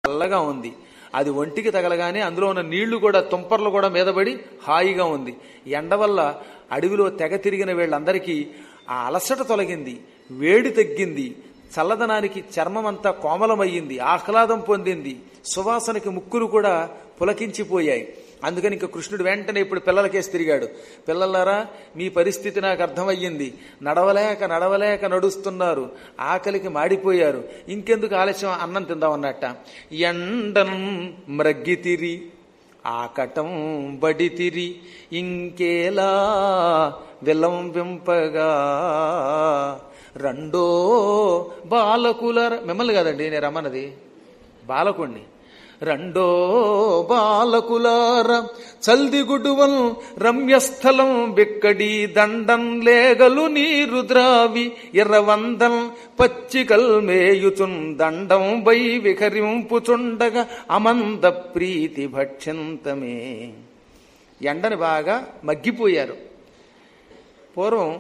చల్లగా ఉంది అది ఒంటికి తగలగానే అందులో ఉన్న నీళ్లు కూడా తుంపర్లు కూడా మీదపడి హాయిగా ఉంది ఎండ వల్ల అడవిలో తెగ తిరిగిన వీళ్ళందరికీ ఆ అలసట తొలగింది వేడి తగ్గింది చల్లదనానికి చర్మం అంతా కోమలమయ్యింది ఆహ్లాదం పొందింది సువాసనకి ముక్కులు కూడా పులకించిపోయాయి అందుకని ఇంక కృష్ణుడు వెంటనే ఇప్పుడు పిల్లలకేసి తిరిగాడు పిల్లలారా మీ పరిస్థితి నాకు అర్థమయ్యింది నడవలేక నడవలేక నడుస్తున్నారు ఆకలికి మాడిపోయారు ఇంకెందుకు ఆలస్యం అన్నం తిందామన్నట్ట ఎండన్ మ్రగ్గితిరి ఆకటం బడితిరి ఇంకేలా విలంబింపగా రెండో బాలకుల మిమ్మల్ని కాదండి నేను రమ్మన్నది బాలకుణ్ణి రెండో బాలకులార చల్దిగుడువల్ రమ్యస్థలం బిక్కడి దండం లేగలు నీరు ద్రావి ఎర్రవందం పచ్చికల్ మేయుచున్ దండం బై వికరింపుచుండగా అమంద ప్రీతి భక్షంతమే ఎండని బాగా మగ్గిపోయారు పూర్వం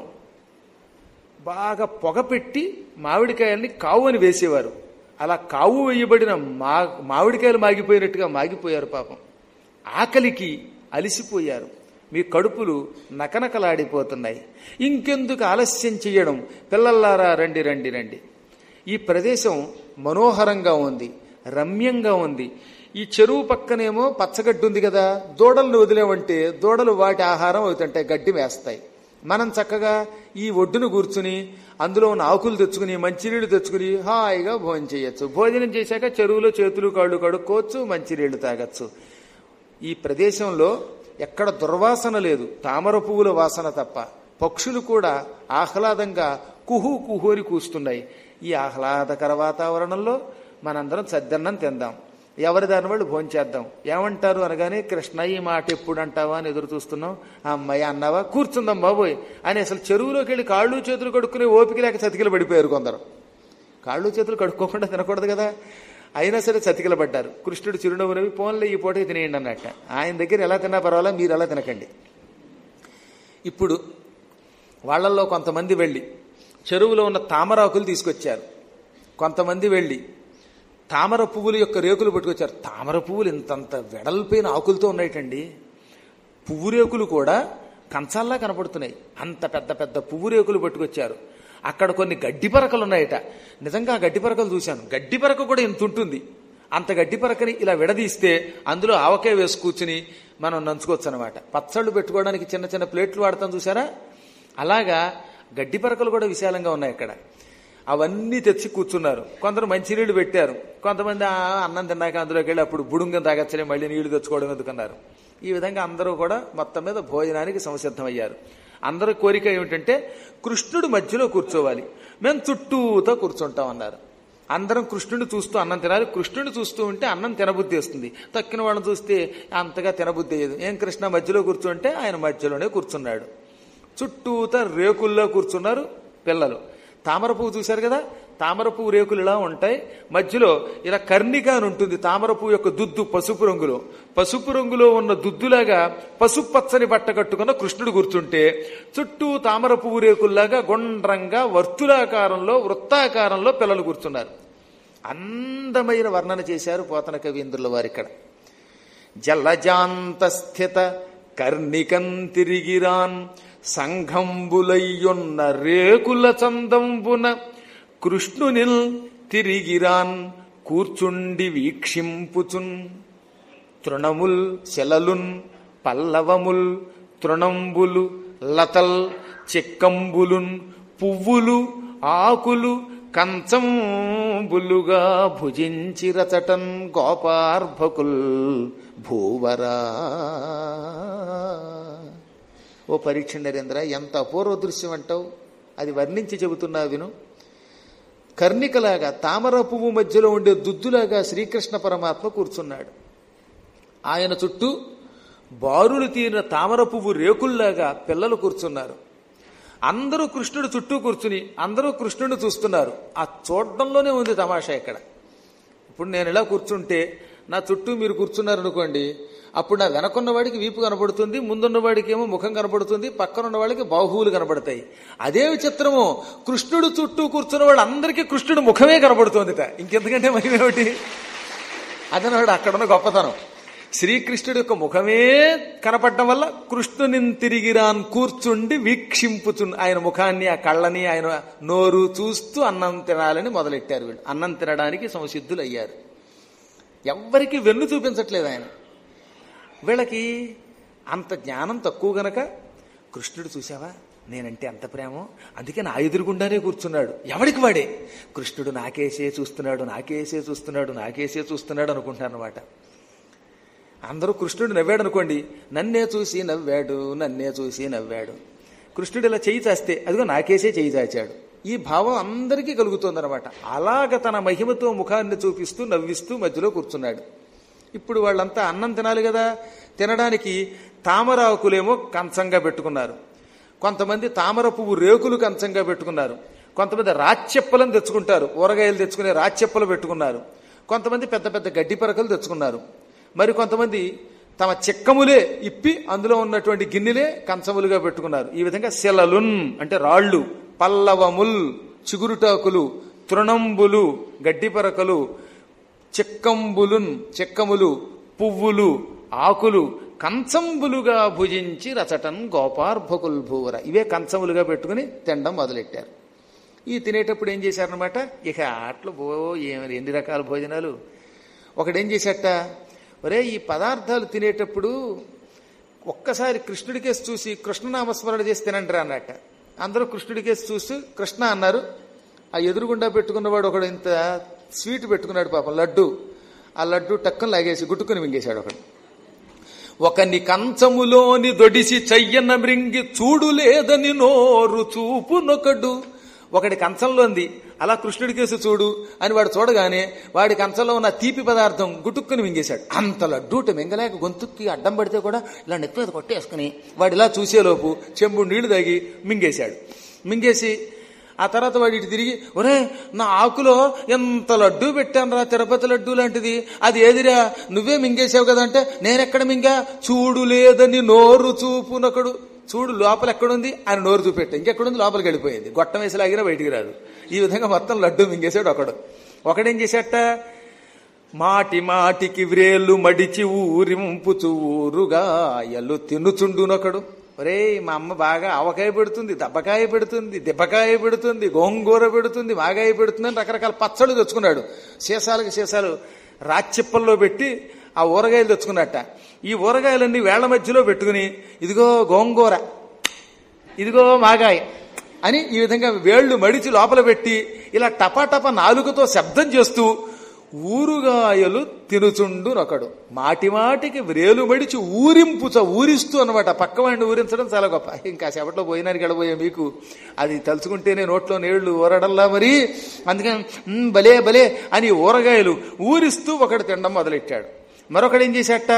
బాగా పొగ పెట్టి మామిడికాయల్ని కావు అని వేసేవారు అలా కావు వేయబడిన మా మామిడికాయలు మాగిపోయినట్టుగా మాగిపోయారు పాపం ఆకలికి అలిసిపోయారు మీ కడుపులు నకనకలాడిపోతున్నాయి ఇంకెందుకు ఆలస్యం చెయ్యడం పిల్లల్లారా రండి రండి రండి ఈ ప్రదేశం మనోహరంగా ఉంది రమ్యంగా ఉంది ఈ చెరువు పక్కనేమో పచ్చగడ్డి ఉంది కదా దూడలను వదిలేమంటే దూడలు వాటి ఆహారం అవుతుంటాయి గడ్డి వేస్తాయి మనం చక్కగా ఈ ఒడ్డును కూర్చుని అందులో ఉన్న ఆకులు తెచ్చుకుని మంచినీళ్లు తెచ్చుకుని హాయిగా భోజనం చేయొచ్చు భోజనం చేశాక చెరువులో చేతులు కాళ్ళు కడుక్కోవచ్చు మంచినీళ్లు తాగొచ్చు ఈ ప్రదేశంలో ఎక్కడ దుర్వాసన లేదు తామర పువ్వుల వాసన తప్ప పక్షులు కూడా ఆహ్లాదంగా కుహు కుహు అని కూస్తున్నాయి ఈ ఆహ్లాదకర వాతావరణంలో మనందరం సద్దన్నం తిందాం ఎవరి దాని వాళ్ళు భోంచేద్దాం ఏమంటారు అనగానే కృష్ణ ఈ మాట ఎప్పుడు అంటావా అని ఎదురు చూస్తున్నాం ఆ అమ్మాయి అన్నావా కూర్చుందాం బాబోయ్ అని అసలు చెరువులోకి వెళ్ళి కాళ్ళు చేతులు కడుక్కునే ఓపిక లేక చతికిల పడిపోయారు కొందరు కాళ్ళు చేతులు కడుక్కోకుండా తినకూడదు కదా అయినా సరే చతికిల పడ్డారు కృష్ణుడు చిరునవ్వు నవ్వి పోన్లే ఈ పూటకి తినేయండి అన్నట్ట ఆయన దగ్గర ఎలా తిన్నా పర్వాలా మీరు ఎలా తినకండి ఇప్పుడు వాళ్ళల్లో కొంతమంది వెళ్ళి చెరువులో ఉన్న తామరాకులు తీసుకొచ్చారు కొంతమంది వెళ్ళి తామర పువ్వుల యొక్క రేకులు పట్టుకొచ్చారు తామర పువ్వులు ఇంతంత వెడల్పోయిన ఆకులతో ఉన్నాయటండి పువ్వు రేకులు కూడా కంచాల్లా కనపడుతున్నాయి అంత పెద్ద పెద్ద పువ్వు రేకులు పట్టుకొచ్చారు అక్కడ కొన్ని గడ్డి పరకలు ఉన్నాయట నిజంగా ఆ గడ్డి పరకలు చూశాను గడ్డి పరక కూడా ఇంత ఉంటుంది అంత గడ్డి పరకని ఇలా విడదీస్తే అందులో ఆవకాయ వేసి కూర్చుని మనం నంచుకోవచ్చు అనమాట పచ్చళ్ళు పెట్టుకోవడానికి చిన్న చిన్న ప్లేట్లు వాడతాం చూసారా అలాగా గడ్డి పరకలు కూడా విశాలంగా ఉన్నాయి అక్కడ అవన్నీ తెచ్చి కూర్చున్నారు కొందరు మంచినీళ్లు పెట్టారు కొంతమంది "ఆ, అన్నం తిన్నాక అందులోకి వెళ్ళి అప్పుడు బుడుంగం తాగచ్చలే మళ్ళీ నీళ్లు తెచ్చుకోవడం ఎందుకన్నారు ఈ విధంగా అందరూ కూడా మొత్తం మీద భోజనానికి సంసిద్ధమయ్యారు అందరి కోరిక ఏమిటంటే కృష్ణుడు మధ్యలో కూర్చోవాలి మేము చుట్టూతో కూర్చుంటాం అన్నారు అందరం కృష్ణుడిని చూస్తూ అన్నం తినాలి కృష్ణుడిని చూస్తూ ఉంటే అన్నం తినబుద్ధి వస్తుంది తక్కిన వాళ్ళని చూస్తే అంతగా తినబుద్ధి అయ్యేది ఏం కృష్ణ మధ్యలో కూర్చుంటే ఆయన మధ్యలోనే కూర్చున్నాడు చుట్టూత రేకుల్లో కూర్చున్నారు పిల్లలు తామర పువ్వు చూశారు కదా తామర పువ్వు రేకులు ఇలా ఉంటాయి మధ్యలో ఇలా కర్ణిక అని ఉంటుంది తామర పువ్వు యొక్క దుద్దు పసుపు రంగులో పసుపు రంగులో ఉన్న దుద్దులాగా పసుపు పచ్చని బట్ట కట్టుకున్న కృష్ణుడు కూర్చుంటే చుట్టూ తామర పువ్వు రేకుల్లాగా గుండ్రంగా వర్తులాకారంలో వృత్తాకారంలో పిల్లలు కూర్చున్నారు అందమైన వర్ణన చేశారు పోతన కవీంద్రుల వారు ఇక్కడ జలజాంత స్థిత కర్ణికం తిరిగిరాన్ సంఘంబులయ్యున్న రేకుల చందంబున కృష్ణునిల్ తిరిగిరాన్ కూర్చుండి వీక్షింపుచున్ తృణముల్ శలలున్ పల్లవముల్ తృణంబులు లతల్ చిక్కంబులున్ పువ్వులు ఆకులు కంచంబులుగా భుజించి రచటన్ గోపార్భకుల్ భూవరా ఓ పరీక్ష నరేంద్ర ఎంత అపూర్వ దృశ్యం అంటావు అది వర్ణించి చెబుతున్నా విను కర్ణికలాగా తామర పువ్వు మధ్యలో ఉండే దుద్దులాగా శ్రీకృష్ణ పరమాత్మ కూర్చున్నాడు ఆయన చుట్టూ బారులు తీరిన తామర పువ్వు రేకుల్లాగా పిల్లలు కూర్చున్నారు అందరూ కృష్ణుడు చుట్టూ కూర్చుని అందరూ కృష్ణుడిని చూస్తున్నారు ఆ చూడడంలోనే ఉంది తమాషా ఇక్కడ ఇప్పుడు నేను ఇలా కూర్చుంటే నా చుట్టూ మీరు కూర్చున్నారు అనుకోండి అప్పుడు నా వెనకున్న వాడికి వీపు కనబడుతుంది ముందున్న వాడికి ఏమో ముఖం కనబడుతుంది పక్కనున్న వాళ్ళకి బాహువులు కనబడతాయి అదే విచిత్రము కృష్ణుడు చుట్టూ కూర్చున్న వాళ్ళందరికీ కృష్ణుడు ముఖమే కనబడుతుందిట ఇంకెందుకంటే మహిమేమిటి అదనవాడు అక్కడున్న గొప్పతనం శ్రీకృష్ణుడి యొక్క ముఖమే కనపడటం వల్ల కృష్ణుని తిరిగిరాన్ కూర్చుండి వీక్షింపుచు ఆయన ముఖాన్ని ఆ కళ్ళని ఆయన నోరు చూస్తూ అన్నం తినాలని మొదలెట్టారు వీళ్ళు అన్నం తినడానికి సంసిద్ధులు అయ్యారు ఎవ్వరికి వెన్ను చూపించట్లేదు ఆయన వీళ్ళకి అంత జ్ఞానం తక్కువ గనక కృష్ణుడు చూసావా నేనంటే అంత ప్రేమో అందుకే నా ఎదురుగుండానే కూర్చున్నాడు ఎవడికి వాడే కృష్ణుడు నాకేసే చూస్తున్నాడు నాకేసే చూస్తున్నాడు నాకేసే చూస్తున్నాడు అనుకుంటాను అనమాట అందరూ కృష్ణుడు నవ్వాడు అనుకోండి నన్నే చూసి నవ్వాడు నన్నే చూసి నవ్వాడు కృష్ణుడు ఇలా చేయి చాస్తే అదిగో నాకేసే చేయి చాచాడు ఈ భావం అందరికీ కలుగుతోందనమాట అలాగ తన మహిమతో ముఖాన్ని చూపిస్తూ నవ్విస్తూ మధ్యలో కూర్చున్నాడు ఇప్పుడు వాళ్ళంతా అన్నం తినాలి కదా తినడానికి తామరాకులేమో కంచంగా పెట్టుకున్నారు కొంతమంది తామర పువ్వు రేకులు కంచంగా పెట్టుకున్నారు కొంతమంది రాచెప్పలను తెచ్చుకుంటారు ఊరగాయలు తెచ్చుకునే రాచెప్పలు పెట్టుకున్నారు కొంతమంది పెద్ద పెద్ద గడ్డి పరకలు తెచ్చుకున్నారు మరి కొంతమంది తమ చిక్కములే ఇప్పి అందులో ఉన్నటువంటి గిన్నెలే కంచములుగా పెట్టుకున్నారు ఈ విధంగా శిలలున్ అంటే రాళ్ళు పల్లవముల్ చిగురుటాకులు తృణంబులు గడ్డి పరకలు చిక్కంబులున్ చిక్కములు పువ్వులు ఆకులు కంచంబులుగా భుజించి రచటన్ గోపార్భకుల్ భూవర ఇవే కంచములుగా పెట్టుకుని తినడం మొదలెట్టారు ఈ తినేటప్పుడు ఏం చేశారనమాట ఇక ఆటలు పో ఏమి ఎన్ని రకాల భోజనాలు ఒకడేం చేశాట ఒరే ఈ పదార్థాలు తినేటప్పుడు ఒక్కసారి కృష్ణుడికేసి చూసి కృష్ణనామస్మరణ చేసి తినండి అన్నట్ట అందరూ కృష్ణుడికేసి చూసి కృష్ణ అన్నారు ఆ ఎదురుగుండా పెట్టుకున్నవాడు ఒకడు ఇంత స్వీట్ పెట్టుకున్నాడు పాపం లడ్డు ఆ లడ్డు టక్కన లాగేసి గుట్టుకుని మింగేశాడు ఒకడు ఒకని కంచములోని దొడిసి చెయ్యన మృంగి చూడు లేదని నోరు చూపునొకడు ఒకడి కంచంలోంది అలా కృష్ణుడి కేసు చూడు అని వాడు చూడగానే వాడి కంచంలో ఉన్న తీపి పదార్థం గుటుక్కుని మింగేశాడు అంత లడ్డూట మింగలేక గొంతుక్కి అడ్డం పడితే కూడా ఇలా నెత్తి మీద కొట్టేసుకుని వాడు ఇలా చూసేలోపు చెంబు నీళ్లు తాగి మింగేశాడు మింగేసి ఆ తర్వాత వాడు ఇటు తిరిగి ఒరే నా ఆకులో ఎంత లడ్డూ పెట్టాను రా తిరుపతి లడ్డూ లాంటిది అది ఏదిరా నువ్వే మింగేసావు కదంటే నేనెక్కడ మింగా చూడు లేదని నోరు చూపునొకడు చూడు లోపల ఎక్కడుంది ఆయన నోరు చూపెట్ట ఇంకెక్కడుంది లోపలికి వెళ్ళిపోయింది గొట్టం వేసి లాగినా బయటికి రాదు ఈ విధంగా మొత్తం లడ్డు మింగేశాడు ఒకడు ఒకడేం చేశాట మాటి మాటికి వ్రేలు మడిచి ఊరింపుచు ఊరుగా ఎల్లు తినుచుండునొకడు ఒరే మా అమ్మ బాగా ఆవకాయ పెడుతుంది దబ్బకాయ పెడుతుంది దెబ్బకాయ పెడుతుంది గోంగూర పెడుతుంది మాగాయ పెడుతుంది అని రకరకాల పచ్చళ్ళు తెచ్చుకున్నాడు సీసాలకు సీసాలు రాచిప్పల్లో పెట్టి ఆ ఊరగాయలు తెచ్చుకున్నట్ట ఈ ఊరగాయలన్నీ వేళ్ల మధ్యలో పెట్టుకుని ఇదిగో గోంగూర ఇదిగో మాగాయ అని ఈ విధంగా వేళ్లు మడిచి లోపల పెట్టి ఇలా టపాటప నాలుగుతో శబ్దం చేస్తూ ఊరుగాయలు తినుచుండునొకడు మాటి మాటికి వ్రేలు మడిచి ఊరింపుచ ఊరిస్తూ అనమాట పక్కవాడిని ఊరించడం చాలా గొప్ప ఇంకా సేపట్లో పోయినానికి గడబోయే మీకు అది తలుచుకుంటేనే నోట్లో నీళ్లు ఊరడల్లా మరి అందుకని "మ్, భలే భలే అని ఊరగాయలు ఊరిస్తూ ఒకడు తినడం మొదలెట్టాడు మరొకడు ఏం చేశాట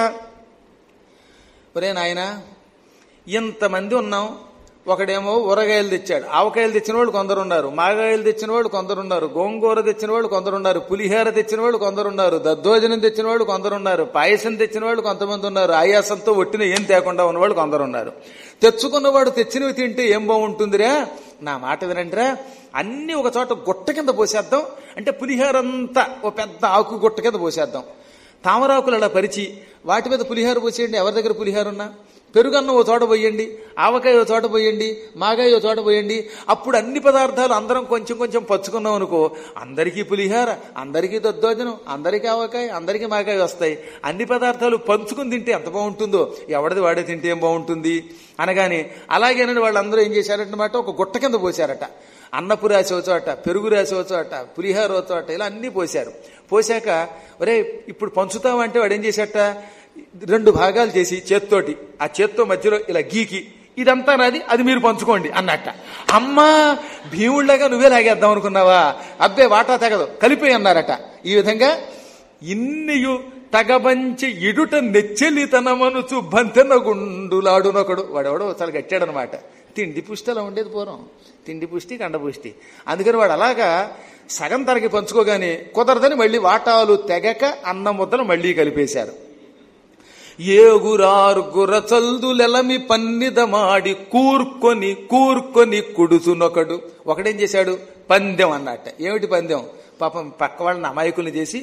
ఒరే నాయనా ఇంతమంది ఉన్నాం ఒకడేమో ఊరగాయలు తెచ్చాడు ఆవకాయలు తెచ్చిన వాళ్ళు కొందరున్నారు మాగాయలు తెచ్చిన వాళ్ళు కొందరున్నారు గోంగూర తెచ్చిన వాళ్ళు కొందరున్నారు పులిహోర తెచ్చిన వాళ్ళు కొందరున్నారు దద్దోజనం తెచ్చిన వాళ్ళు కొందరున్నారు పాయసం తెచ్చిన వాళ్ళు కొంతమంది ఉన్నారు ఆయాసంతో ఒట్టిన ఏం తేకుండా ఉన్నవాళ్ళు కొందరున్నారు తెచ్చుకున్నవాడు తెచ్చినవి తింటే ఏం బాగుంటుందిరా నా మాట వినండిరా అన్ని ఒక చోట గుట్ట కింద పోసేద్దాం అంటే పులిహోర అంతా ఓ పెద్ద ఆకు గుట్ట కింద పోసేద్దాం తామరాకులు అలా పరిచి వాటి మీద పులిహార పోసేయండి ఎవరి దగ్గర పులిహార ఉన్నా పెరుగన్నం ఓ చోట పోయండి ఆవకాయ ఓ చోట పోయండి మాగాయ ఓ చోట పోయండి అప్పుడు అన్ని పదార్థాలు అందరం కొంచెం కొంచెం పచ్చుకున్నాం అనుకో అందరికీ పులిహార అందరికీ దద్దోజనం అందరికీ ఆవకాయ అందరికీ మాగాయ వస్తాయి అన్ని పదార్థాలు పంచుకుని తింటే ఎంత బాగుంటుందో ఎవడిది వాడే తింటే ఏం బాగుంటుంది అనగానే అలాగేనని వాళ్ళందరూ ఏం చేశారన్నమాట ఒక గుట్ట కింద పోశారట అన్నపు రాసి ఒక చోట పెరుగు రాసి ఒక చోట పులిహార ఒక చోట ఇలా అన్నీ పోశారు పోశాక ఒరే ఇప్పుడు పంచుతామంటే వాడు ఏం చేశాట రెండు భాగాలు చేసి చేత్తోటి ఆ చేత్తో మధ్యలో ఇలా గీకి ఇదంతా నాది అది మీరు పంచుకోండి అన్నట్ట అమ్మా భీముళ్ళగా నువ్వే లాగేద్దాం అనుకున్నావా అబ్బే వాటా తెగదు కలిపి అన్నారట ఈ విధంగా ఇన్నియు తగబంచి ఇడుట నెచ్చెలి తన మనుచు బంతెన గుండులాడునొకడు వాడెవడో చాలా గట్టాడనమాట తిండి పుష్టి అలా ఉండేది పూర్వం తిండి పుష్టి కండ పుష్టి అందుకని వాడు అలాగా సగం తరగి పంచుకోగానే కుదరదని మళ్ళీ వాటాలు తెగక అన్న ముద్దలు మళ్ళీ కలిపేశారు ఏగురారుగుర చల్దులెలమి పన్నిదమాడి కూర్కొని కూర్కొని కుడుచునొకడు ఒకడేం చేశాడు పందెం అన్నట్ట ఏమిటి పందెం పాపం పక్క వాళ్ళని అమాయకుల్ని చేసి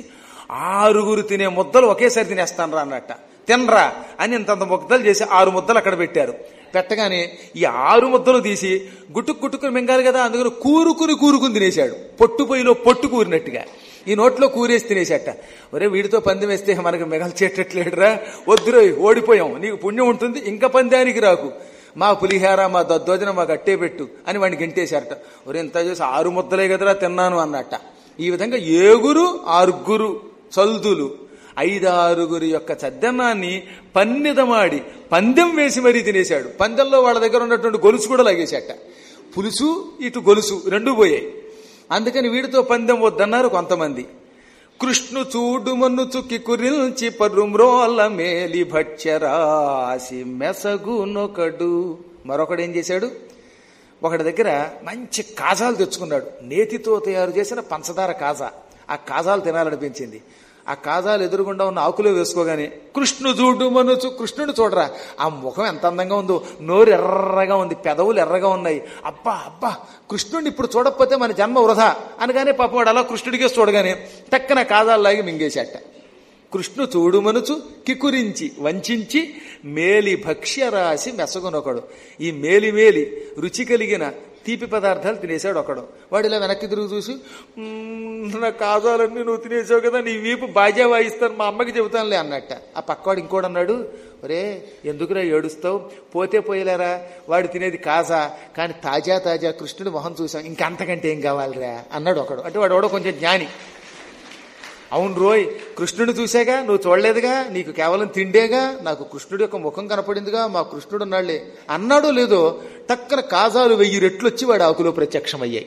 ఆరుగురు తినే ముద్దలు ఒకేసారి తినేస్తాను రా అన్నట్ట తినరా అని ఇంతంత ముద్దలు చేసి ఆరు ముద్దలు అక్కడ పెట్టారు పెట్టగానే ఈ ఆరు ముద్దలు తీసి గుట్టుకు గుట్టుకుని మింగాలి కదా అందుకని కూరుకుని కూరుకుని తినేశాడు పొట్టు పొయ్యిలో పొట్టు కూరినట్టుగా ఈ నోట్లో కూరేసి తినేసేట ఒరే వీడితో పందెం వేస్తే మనకు మిగల్చేటట్లేడురా వద్దురోయ్ ఓడిపోయాం నీకు పుణ్యం ఉంటుంది ఇంకా పందానికి రాకు మా పులిహార మా దద్దోజన మాకు అట్టే పెట్టు అని వాడిని గెంటేశారట ఒరే ఇంత చేసి ఆరు ముద్దలే కదరా తిన్నాను అన్నట్ట ఈ విధంగా ఏగురు ఆరుగురు చల్దులు ఐదారుగురి యొక్క చద్దన్నాన్ని పన్నిదమాడి పందెం వేసి మరీ తినేశాడు పందెంలో వాళ్ళ దగ్గర ఉన్నటువంటి గొలుసు కూడా లాగేశాట పులుసు ఇటు గొలుసు రెండు పోయాయి అందుకని వీడితో పందెం వద్దన్నారు కొంతమంది కృష్ణు చూడు మన్నుచు కికురిల్చి పరుమ్రోల మేలి భక్ష్యరాసి మెసగునొకడు మరొకడు ఏం చేశాడు ఒకడి దగ్గర మంచి కాజాలు తెచ్చుకున్నాడు నేతితో తయారు చేసిన పంచదార కాజా ఆ కాజాలు తినాలనిపించింది ఆ కాజాలు ఎదురుగుండా ఉన్న ఆకులో వేసుకోగానే కృష్ణు చూడు మనుచు కృష్ణుడు చూడరా ఆ ముఖం ఎంత అందంగా ఉందో నోరు ఎర్రగా ఉంది పెదవులు ఎర్రగా ఉన్నాయి అబ్బా అబ్బా కృష్ణుడిని ఇప్పుడు చూడకపోతే మన జన్మ వృధా అనగానే పాపం వాడు అలా కృష్ణుడికే చూడగానే టక్కన కాజాల్లాగి మింగేశాట కృష్ణు చూడుమనుచు కికురించి వంచించి మేలి భక్ష్యరాశి మెసగునొకడు ఈ మేలి మేలి రుచి కలిగిన తీపి పదార్థాలు తినేశాడు ఒకడు వాడు ఇలా వెనక్కి తిరుగు చూసి "మ్మ్, నా కాజాలన్నీ నువ్వు తినేసావు కదా నీ వీపు బాజా వాయిస్తాను మా అమ్మకి చెబుతానులే అన్నట్ట ఆ పక్కవాడు ఇంకోడు అన్నాడు ఒరే ఎందుకురా ఏడుస్తావు పోతే పోయలేరా వాడు తినేది కాజా కానీ తాజా తాజా కృష్ణుడి మొహం చూసాం ఇంకంతకంటే ఏం కావాలిరా అన్నాడు ఒకడు అంటే వాడు ఎవడో కొంచెం జ్ఞాని అవును రోయ్ కృష్ణుడిని చూసాగా నువ్వు చూడలేదుగా నీకు కేవలం తిండేగా నాకు కృష్ణుడి యొక్క ముఖం కనపడిందిగా మా కృష్ణుడు ఉన్నాళ్లే అన్నాడో లేదో టక్కన కాజాలు వెయ్యి రెట్లు వచ్చి వాడి ఆకులో ప్రత్యక్షమయ్యాయి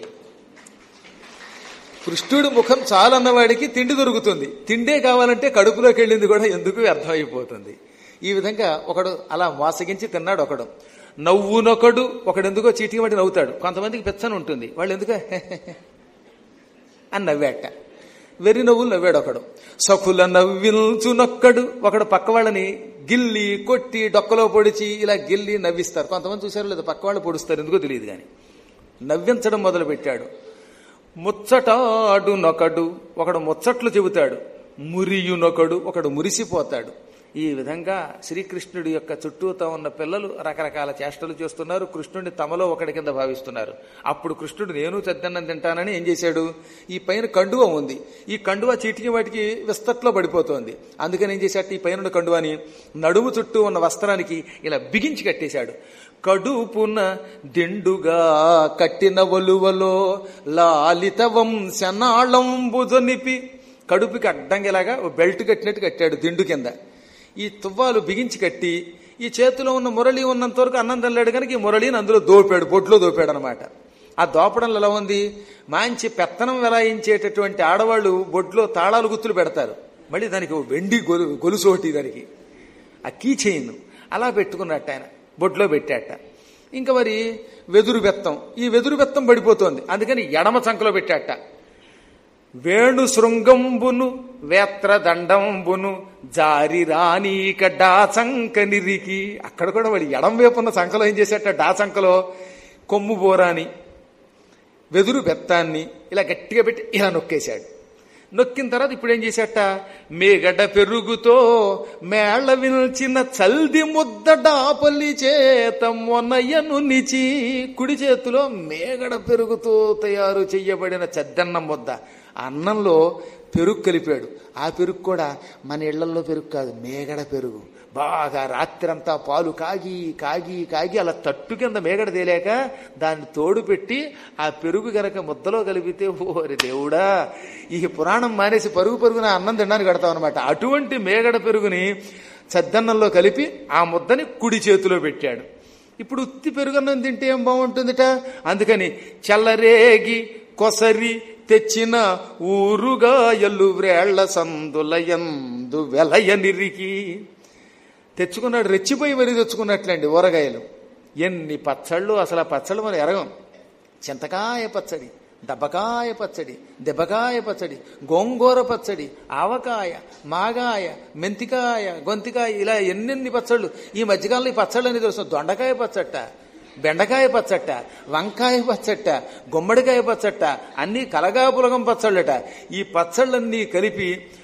కృష్ణుడి ముఖం చాలన్నవాడికి తిండి దొరుకుతుంది తిండే కావాలంటే కడుపులోకి వెళ్ళింది కూడా ఎందుకు అర్థమైపోతుంది ఈ విధంగా ఒకడు అలా మోసగించి తిన్నాడు ఒకడు నవ్వునొకడు ఒకడెందుకో చీటికి వాటి నవ్వుతాడు కొంతమందికి పెచ్చని ఉంటుంది వాళ్ళు ఎందుకో అని నవ్వాట వెర్రి నవ్వులు నవ్వాడు ఒకడు సఖుల నవ్విల్చునొక్కడు ఒకడు పక్క వాళ్ళని గిల్లి కొట్టి డొక్కలో పొడిచి ఇలా గిల్లి నవ్విస్తారు కొంతమంది చూశారు లేదా పక్క వాళ్ళు పొడుస్తారు ఎందుకో తెలియదు కానీ నవ్వించడం మొదలు పెట్టాడు ముచ్చటాడునొకడు ఒకడు ముచ్చట్లు చెబుతాడు మురియునొకడు ఒకడు మురిసిపోతాడు ఈ విధంగా శ్రీకృష్ణుడి యొక్క చుట్టూతో ఉన్న పిల్లలు రకరకాల చేష్టలు చేస్తున్నారు కృష్ణుడిని తమలో ఒకటి కింద భావిస్తున్నారు అప్పుడు కృష్ణుడు నేను చద్దన్నం తింటానని ఏం చేశాడు ఈ పైన కండువ ఉంది ఈ కండువ చీటికి వాటికి విస్తట్లో పడిపోతోంది అందుకని ఏం చేశాడు ఈ పైన కండువాని నడుము చుట్టూ ఉన్న వస్త్రానికి ఇలా బిగించి కట్టేశాడు కడుపున దిండుగా కట్టిన వలువలో లాలిత వంశనాళంబుదొనిపి కడుపుకి అడ్డంగిలాగా ఓ బెల్ట్ కట్టినట్టు కట్టాడు దిండు కింద ఈ తువ్వాలు బిగించి కట్టి ఈ చేతిలో ఉన్న మురళి ఉన్నంత వరకు అన్నం తెల్లాడు కనుక ఈ మురళిని అందులో దోపాడు బొడ్లో దోపాడు అనమాట ఆ దోపడంలో ఎలా ఉంది మంచి పెత్తనం వెలాయించేటటువంటి ఆడవాళ్ళు బొడ్లో తాళాలు గుర్తులు పెడతారు మళ్ళీ దానికి ఓ వెండి గొలు గొలుసు ఒకటి దానికి ఆ కీ చైన్ అలా పెట్టుకున్నట్ట ఆయన బొడ్లో పెట్టాట ఇంకా మరి వెదురు బెత్తం ఈ వెదురు బెత్తం పడిపోతోంది అందుకని ఎడమ చంకలో పెట్టాట వేణు శృంగంబును వేత్ర దండంబును జారి రానీక డాచంక నిరికి అక్కడ కూడా వాడు ఎడం వైపున్న సంకలో ఏం చేసేట డాచంకలో కొమ్ము బోరాని వెదురు బెత్తాన్ని ఇలా గట్టిగా పెట్టి ఇలా నొక్కేశాడు నొక్కిన తర్వాత ఇప్పుడు ఏం చేశాట మేగడ పెరుగుతో మేళ విల్చిన చల్ది ముద్ద డాపలి చేత మొనయను నిచి కుడి చేతిలో మేగడ పెరుగుతో తయారు చెయ్యబడిన చెద్దన్నం ముద్ద ఆ అన్నంలో పెరుగు కలిపాడు ఆ పెరుగు కూడా మన ఇళ్లలో పెరుగు కాదు మేగడ పెరుగు బాగా రాత్రంతా పాలు కాగి కాగి కాగి అలా తట్టు కింద మేగడ తేలేక దాన్ని తోడు పెట్టి ఆ పెరుగు గనక ముద్దలో కలిపితే ఓరి దేవుడా ఈ పురాణం మానేసి పరుగు పరుగున అన్నం తినడానికి కడతాం అనమాట అటువంటి మేగడ పెరుగుని చద్దన్నంలో కలిపి ఆ ముద్దని కుడి చేతిలో పెట్టాడు ఇప్పుడు ఉత్తి పెరుగన్నం తింటే ఏం బాగుంటుందిట అందుకని చల్లరేగి కొసరి తెచ్చిన ఊరుగా ఎల్లు వ్రేళ్ల సందులయందు వెలయనిరికి తెచ్చుకున్నాడు రెచ్చిపోయి మరీ తెచ్చుకున్నట్లండి ఊరగాయలు ఎన్ని పచ్చళ్ళు అసలు ఆ పచ్చళ్ళు మనం ఎరగం చింతకాయ పచ్చడి దబ్బకాయ పచ్చడి దెబ్బకాయ పచ్చడి గోంగూర పచ్చడి ఆవకాయ మాగాయ మెంతికాయ గొంతికాయ ఇలా ఎన్నెన్ని పచ్చళ్ళు ఈ మధ్యకాలంలో ఈ పచ్చళ్ళని తెలుసు దొండకాయ పచ్చట్ట బెండకాయ పచ్చట్ట వంకాయ పచ్చట్ట గుమ్మడికాయ పచ్చట్ట అన్ని కలగాపులగం పచ్చళ్ళట ఈ పచ్చళ్ళన్నీ కలిపి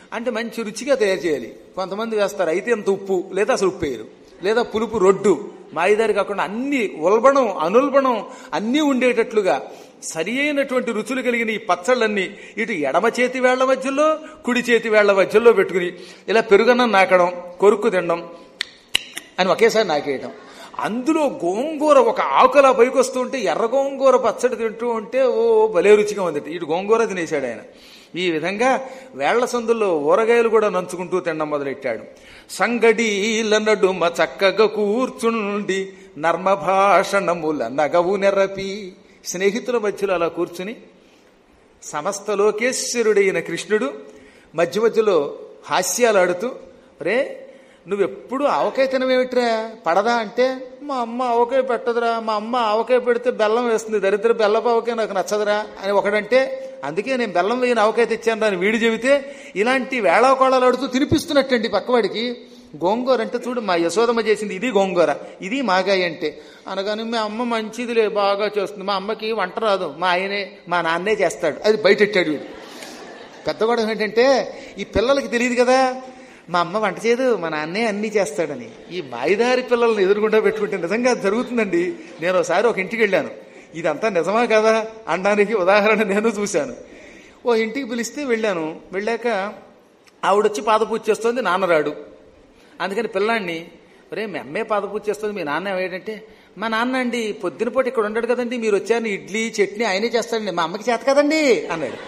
అంటే మంచి రుచిగా తయారు చేయాలి కొంతమంది వేస్తారు అయితే అంత ఉప్పు లేదా అసలు ఉప్పు వేయరు లేదా పులుపు రొడ్డు మాయిదారి కాకుండా అన్ని ఉల్బణం అనుల్బణం అన్నీ ఉండేటట్లుగా సరి అయినటువంటి రుచులు కలిగిన ఈ పచ్చళ్ళన్నీ ఇటు ఎడమ చేతి వేళ్ల మధ్యలో కుడి చేతి వేళ్ల మధ్యలో పెట్టుకుని ఇలా పెరుగన్నం నాకడం కొరుక్కు తినడం అని ఒకేసారి నాకేయటం అందులో గోంగూర ఒక ఆకులా పైకి వస్తూ ఉంటే ఎర్ర గోంగూర పచ్చడి తింటూ ఉంటే ఓ భలే రుచిగా ఉందట ఇటు గోంగూర తినేశాడు ఆయన ఈ విధంగా వేళ్ల సందుల్లో ఊరగాయలు కూడా నంచుకుంటూ తినడం మొదలెట్టాడు సంగడీల నడుమ చక్కగా కూర్చుండి నర్మభాషణముల నగవు నెరపి స్నేహితుల మధ్యలో అలా కూర్చుని సమస్త లోకేశ్వరుడైన కృష్ణుడు మధ్య మధ్యలో హాస్యాలాడుతూ రే నువ్వెప్పుడు ఆవకాయ తినవేమిట్రా పడదా అంటే మా అమ్మ ఆవకాయ పెట్టదురా మా అమ్మ ఆవకాయ పెడితే బెల్లం వేస్తుంది దరిద్ర బెల్లపు ఆవకాయ నాకు నచ్చదురా అని ఒకడంటే అందుకే నేను బెల్లం వేయని ఆవకాయ తెచ్చాను అని వీడు చెబితే ఇలాంటి వేళాకోళాలు ఆడుతూ తినిపిస్తున్నట్టండి పక్కవాడికి గోంగూర అంటే చూడు మా యశోదమ్మ చేసింది ఇది గోంగూర ఇది మాగాయ అంటే అనగానే మా అమ్మ మంచిదిలే బాగా చేస్తుంది మా అమ్మకి వంట రాదు మా ఆయనే మా నాన్నే చేస్తాడు అది బయటెట్టాడు వీడు పెద్ద గొడవ ఏంటంటే ఈ పిల్లలకి తెలియదు కదా మా అమ్మ వంట చేయదు మా నాన్నే అన్నీ చేస్తాడని ఈ బాయిదారి పిల్లల్ని ఎదురుగుండా పెట్టుకుంటే నిజంగా అది జరుగుతుందండి నేను ఒకసారి ఒక ఇంటికి వెళ్ళాను ఇదంతా నిజమా కదా అనడానికి ఉదాహరణ నేను చూశాను ఓ ఇంటికి పిలిస్తే వెళ్ళాను వెళ్ళాక ఆవిడొచ్చి పాదపూజ చేస్తుంది నాన్నరాడు అందుకని పిల్లాన్ని ఒరే మీ అమ్మే పాదపూజ చేస్తుంది మీ నాన్న ఏంటంటే మా నాన్న అండి పొద్దున పూట ఇక్కడ ఉండడు కదండి మీరు వచ్చారు ఇడ్లీ చట్నీ ఆయనే చేస్తాడండి మా అమ్మకి చేత కదండి అన్నాడు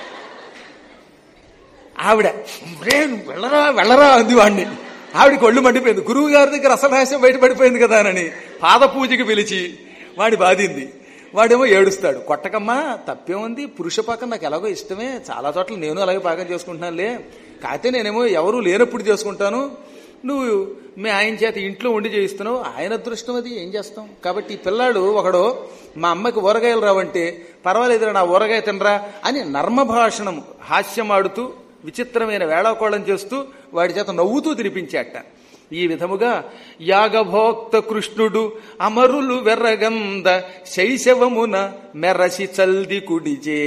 ఆవిడ "రే, నువ్వు వెళ్ళరా వెళ్ళరా అంది వాడిని ఆవిడకి ఒళ్ళు మండిపోయింది గురువు గారి దగ్గర అసలు రహస్యం బయటపడిపోయింది కదా అని పాద పూజకి పిలిచి వాడి బాధింది వాడేమో ఏడుస్తాడు కొట్టకమ్మా తప్పేముంది పురుష పాకం నాకు ఎలాగో ఇష్టమే చాలా చోట్ల నేను అలాగే పాకం చేసుకుంటున్నానులే కాకపోతే నేనేమో ఎవరు లేనప్పుడు చేసుకుంటాను నువ్వు మీ ఆయన చేత ఇంట్లో ఉండి చేయిస్తున్నావు ఆయన అదృష్టం అది ఏం చేస్తాం కాబట్టి ఈ పిల్లాడు ఒకడు మా అమ్మకి ఊరగాయలు రావంటే పర్వాలేదురా నా ఊరగాయ తినరా అని నర్మభాషణం హాస్యమాడుతూ విచిత్రమైన వేళాకోళం చేస్తూ వాడి చేత నవ్వుతూ తినిపించాట ఈ విధముగా యాగభోక్త కృష్ణుడు అమరులు వెర్రగంద శైశవమున మెరసి చల్ది కుడిచే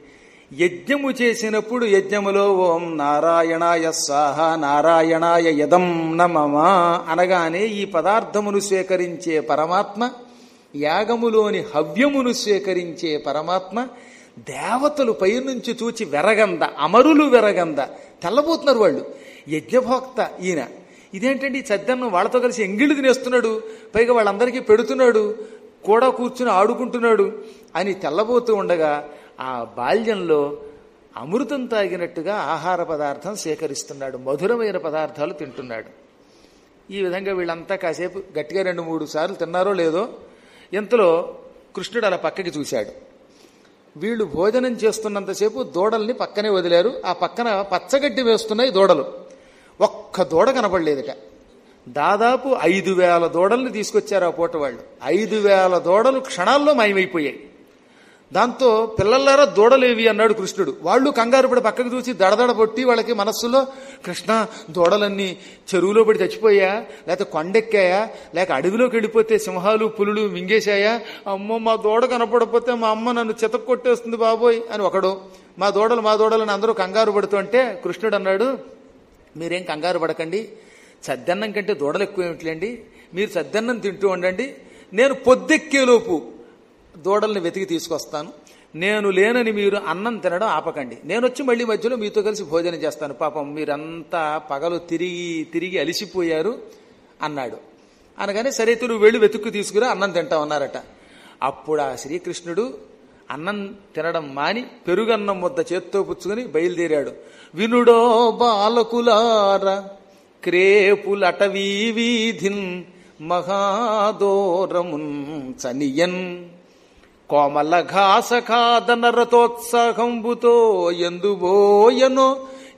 యజ్ఞము చేసినప్పుడు యజ్ఞములో ఓం నారాయణాయ స్వాహ నారాయణాయ యదం నమమా అనగానే ఈ పదార్థమును స్వీకరించే పరమాత్మ యాగములోని హవ్యమును స్వీకరించే పరమాత్మ దేవతలు పైనుంచి చూచి వెరగంద అమరులు వెరగంద తెల్లబోతున్నారు వాళ్ళు యజ్ఞభోక్త ఈయన ఇదేంటండి ఈ చద్దన్నం వాళ్ళతో కలిసి ఎంగిళ్ళు తినేస్తున్నాడు పైగా వాళ్ళందరికీ పెడుతున్నాడు కూడా కూర్చుని ఆడుకుంటున్నాడు అని తెల్లబోతూ ఉండగా ఆ బాల్యంలో అమృతం తాగినట్టుగా ఆహార పదార్థం సేకరిస్తున్నాడు మధురమైన పదార్థాలు తింటున్నాడు ఈ విధంగా వీళ్ళంతా కాసేపు గట్టిగా రెండు మూడు సార్లు తిన్నారో లేదో ఇంతలో కృష్ణుడు అలా పక్కకి చూశాడు వీళ్ళు భోజనం చేస్తున్నంతసేపు దూడల్ని పక్కనే వదిలారు ఆ పక్కన పచ్చగడ్డి వేస్తున్నాయి దూడలు ఒక్క దూడ కనపడలేదట దాదాపు ఐదు వేల దూడల్ని తీసుకొచ్చారు ఆ పూట వాళ్ళు ఐదు వేల దూడలు క్షణాల్లో మాయమైపోయాయి దాంతో పిల్లలారా దూడలేవి అన్నాడు కృష్ణుడు వాళ్ళు కంగారు పడి పక్కకు చూసి దడదడ పొట్టి వాళ్ళకి మనస్సులో కృష్ణ దూడలన్నీ చెరువులో పడి చచ్చిపోయా లేకపోతే కొండెక్కాయా లేక అడవిలోకి వెళ్ళిపోతే సింహాలు పులులు మింగేశాయా అమ్మో మా దూడ కనపడపోతే మా అమ్మ నన్ను చితక కొట్టేస్తుంది బాబోయ్ అని ఒకడు మా దూడలు మా దూడలని అందరూ కంగారు పడుతుంటే కృష్ణుడు అన్నాడు మీరేం కంగారు పడకండి సద్దన్నం కంటే దూడలు ఎక్కువ ఏమిట్లేండి మీరు సద్దన్నం తింటూ ఉండండి నేను పొద్దెక్కేలోపు దూడల్ని వెతికి తీసుకొస్తాను నేను లేనని మీరు అన్నం తినడం ఆపకండి నేను వచ్చి మళ్ళీ మధ్యలో మీతో కలిసి భోజనం చేస్తాను పాపం మీరంతా పగలు తిరిగి తిరిగి అలిసిపోయారు అన్నాడు అనగానే సరే అయితే నువ్వు వెళ్ళి వెతుక్కు తీసుకురా అన్నం తింటామన్నారట అప్పుడు ఆ శ్రీకృష్ణుడు అన్నం తినడం మాని పెరుగన్నం ముద్ద చేత్తో పుచ్చుకుని బయలుదేరాడు వినుడో బాలకులార క్రేపులటవీ వీధిన్ మహాదోరమున్ చనియన్ కోమల ఘాసఖాదన రథోత్సాహంబుతో ఎందుబోయనో